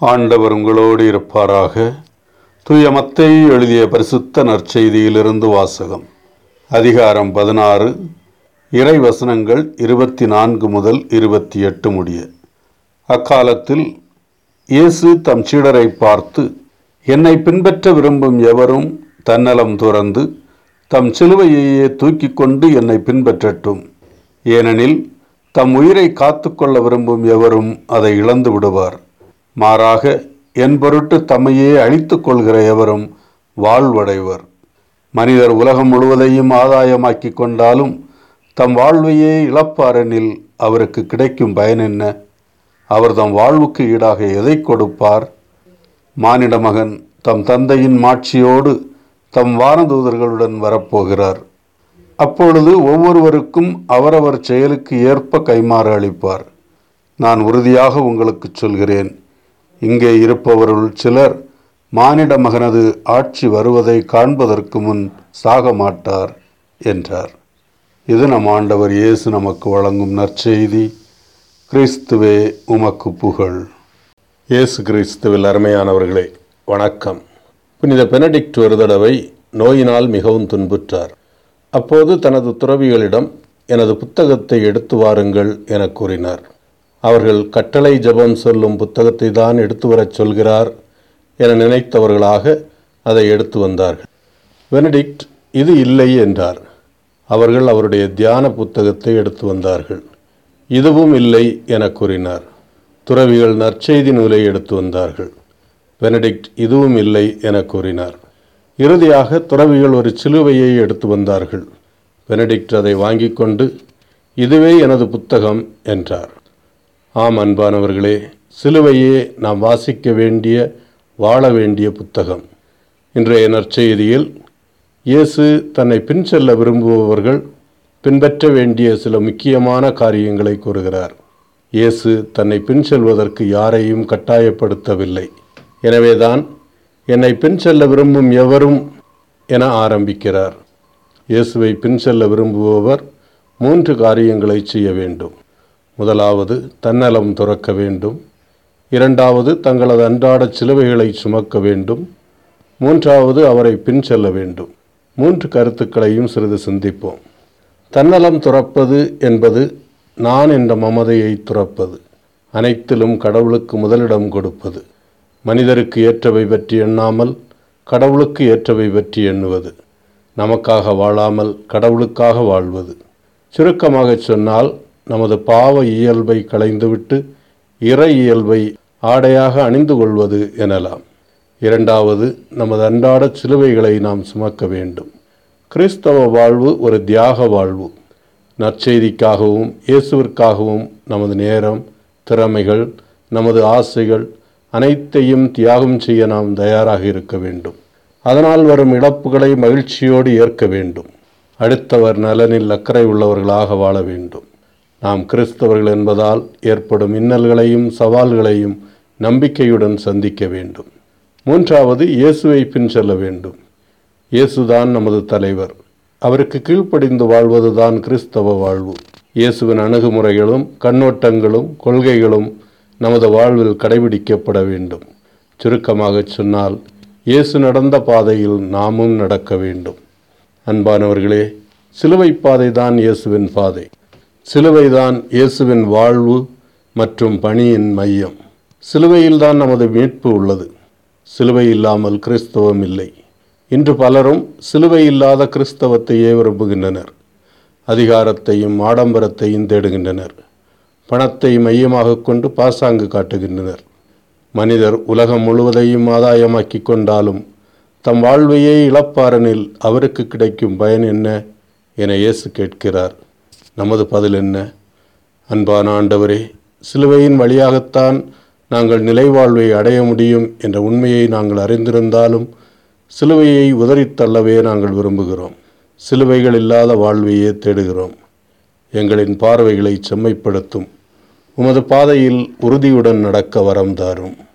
ஆண்டவர் உங்களோடு இருப்பாராக தூய மத்தேயு எழுதிய பரிசுத்த நற்செய்தியிலிருந்து வாசகம் அதிகாரம் பதினாறு இறை வசனங்கள் இருபத்தி நான்கு முதல் இருபத்தி எட்டு முடிய அக்காலத்தில் இயேசு தம் சீடரை பார்த்து என்னை பின்பற்ற விரும்பும் எவரும் தன்னலம் துறந்து தம் சிலுவையையே தூக்கிக் கொண்டு என்னை பின்பற்றட்டும் ஏனெனில் தம் உயிரை காத்துக்கொள்ள விரும்பும் எவரும் அதை இழந்து விடுவார் மாறாக என் பொருட்டு தம்மையே அழித்துக் கொள்கிற எவரும் வாழ்வடைவர் மனிதர் உலகம் முழுவதையும் ஆதாயமாக்கிக் கொண்டாலும் தம் வாழ்வையே இழப்பாரெனில் அவருக்கு கிடைக்கும் பயன் என்ன அவர் தம் வாழ்வுக்கு ஈடாக எதை கொடுப்பார் மானிட மகன் தம் தந்தையின் மாட்சியோடு தம் வானதூதர்களுடன் வரப்போகிறார் அப்பொழுது ஒவ்வொருவருக்கும் அவரவர் செயலுக்கு ஏற்ப கைமாறு அளிப்பார் நான் உறுதியாக உங்களுக்கு சொல்கிறேன் இங்கே இருப்பவருள் சிலர் மானிட மகனது ஆட்சி வருவதை காண்பதற்கு முன் சாக மாட்டார் என்றார் இது நம் ஆண்டவர் இயேசு நமக்கு வழங்கும் நற்செய்தி கிறிஸ்துவே உமக்கு புகழ் இயேசு கிறிஸ்துவில் அருமையானவர்களே வணக்கம் புனித பெனடிக்ட் ஒரு தடவை நோயினால் மிகவும் துன்புற்றார் அப்போது தனது துறவிகளிடம் எனது புத்தகத்தை எடுத்து வாருங்கள் என கூறினார் அவர்கள் கட்டளை ஜெபம் சொல்லும் புத்தகத்தை தான் எடுத்து வரச் சொல்கிறார் என நினைத்தவர்களாக அதை எடுத்து வந்தார்கள் பெனடிக்ட் இது இல்லை என்றார் அவர்கள் அவருடைய தியான புத்தகத்தை எடுத்து வந்தார்கள் இதுவும் இல்லை என கூறினார் துறவிகள் நற்செய்தி நூலை எடுத்து வந்தார்கள் பெனடிக்ட் இதுவும் இல்லை என கூறினார் இறுதியாக துறவிகள் ஒரு சிலுவையை எடுத்து வந்தார்கள் பெனடிக்ட் அதை வாங்கிக் கொண்டு இதுவே எனது புத்தகம் என்றார் ஆம் அன்பானவர்களே சிலுவையே நாம் வாசிக்க வேண்டிய வாழ வேண்டிய புத்தகம் இன்றைய நற்செய்தியில் இயேசு தன்னை பின் செல்ல விரும்புபவர்கள் பின்பற்ற வேண்டிய சில முக்கியமான காரியங்களை கூறுகிறார் இயேசு தன்னை பின் செல்வதற்கு யாரையும் கட்டாயப்படுத்தவில்லை எனவேதான் என்னை பின் செல்ல விரும்பும் எவரும் என ஆரம்பிக்கிறார் இயேசுவை பின் செல்ல விரும்புபவர் மூன்று காரியங்களை செய்ய வேண்டும் முதலாவது தன்னலம் துறக்க வேண்டும் இரண்டாவது தங்களது அன்றாட சிலுவைகளை சுமக்க வேண்டும் மூன்றாவது அவரை பின் செல்ல வேண்டும் மூன்று கருத்துக்களையும் சிறிது சிந்திப்போம் தன்னலம் துறப்பது என்பது நான் என்ற மமதையை துறப்பது அனைத்திலும் கடவுளுக்கு முதலிடம் கொடுப்பது மனிதருக்கு ஏற்றவை பற்றி எண்ணாமல் கடவுளுக்கு ஏற்றவை பற்றி எண்ணுவது நமக்காக வாழாமல் கடவுளுக்காக வாழ்வது சுருக்கமாகச் சொன்னால் நமது பாவ இயல்பை களைந்துவிட்டு இறை இயல்பை ஆடையாக அணிந்து கொள்வது எனலாம் இரண்டாவது நமது அன்றாட சிலுவைகளை நாம் சுமக்க வேண்டும் கிறிஸ்தவ வாழ்வு ஒரு தியாக வாழ்வு நற்செய்திக்காகவும் இயேசுவிற்காகவும் நமது நேரம் திறமைகள் நமது ஆசைகள் அனைத்தையும் தியாகம் செய்ய நாம் தயாராக இருக்க வேண்டும் அதனால் வரும் இழப்புகளை மகிழ்ச்சியோடு ஏற்க வேண்டும் அடுத்தவர் நலனில் அக்கறை உள்ளவர்களாக வாழ வேண்டும் நாம் கிறிஸ்தவர்கள் என்பதால் ஏற்படும் இன்னல்களையும் சவால்களையும் நம்பிக்கையுடன் சந்திக்க வேண்டும் மூன்றாவது இயேசுவை பின் செல்ல வேண்டும் இயேசுதான் நமது தலைவர் அவருக்கு கீழ்ப்படிந்து வாழ்வதுதான் கிறிஸ்தவ வாழ்வு இயேசுவின் அணுகுமுறைகளும் கண்ணோட்டங்களும் கொள்கைகளும் நமது வாழ்வில் கடைபிடிக்கப்பட வேண்டும் சுருக்கமாகச் சொன்னால் இயேசு நடந்த பாதையில் நாமும் நடக்க வேண்டும் அன்பானவர்களே சிலுவை பாதை தான் இயேசுவின் பாதை சிலுவைதான் இயேசுவின் வாழ்வு மற்றும் பணியின் மையம் சிலுவையில்தான் நமது மீட்பு உள்ளது சிலுவை இல்லாமல் கிறிஸ்தவம் இல்லை இன்று பலரும் சிலுவை இல்லாத கிறிஸ்தவத்தையே விரும்புகின்றனர் அதிகாரத்தையும் ஆடம்பரத்தையும் தேடுகின்றனர் பணத்தை மையமாக கொண்டு பாசாங்கு காட்டுகின்றனர் மனிதர் உலகம் முழுவதையும் ஆதாயமாக்கிக் கொண்டாலும் தம் வாழ்வையே இழப்பாரனில் அவருக்கு கிடைக்கும் பயன் என்ன என இயேசு கேட்கிறார் நமது பதில் என்ன அன்பான ஆண்டவரே சிலுவையின் வழியாகத்தான் நாங்கள் நிலைவாழ்வை அடைய முடியும் என்ற உண்மையை நாங்கள் அறிந்திருந்தாலும் சிலுவையை உதறித் தள்ளவே நாங்கள் விரும்புகிறோம் சிலுவைகள் இல்லாத வாழ்வையே தேடுகிறோம் எங்களின் பார்வைகளை செம்மைப்படுத்தும் உமது பாதையில் உறுதியுடன் நடக்க வரம் தாரும்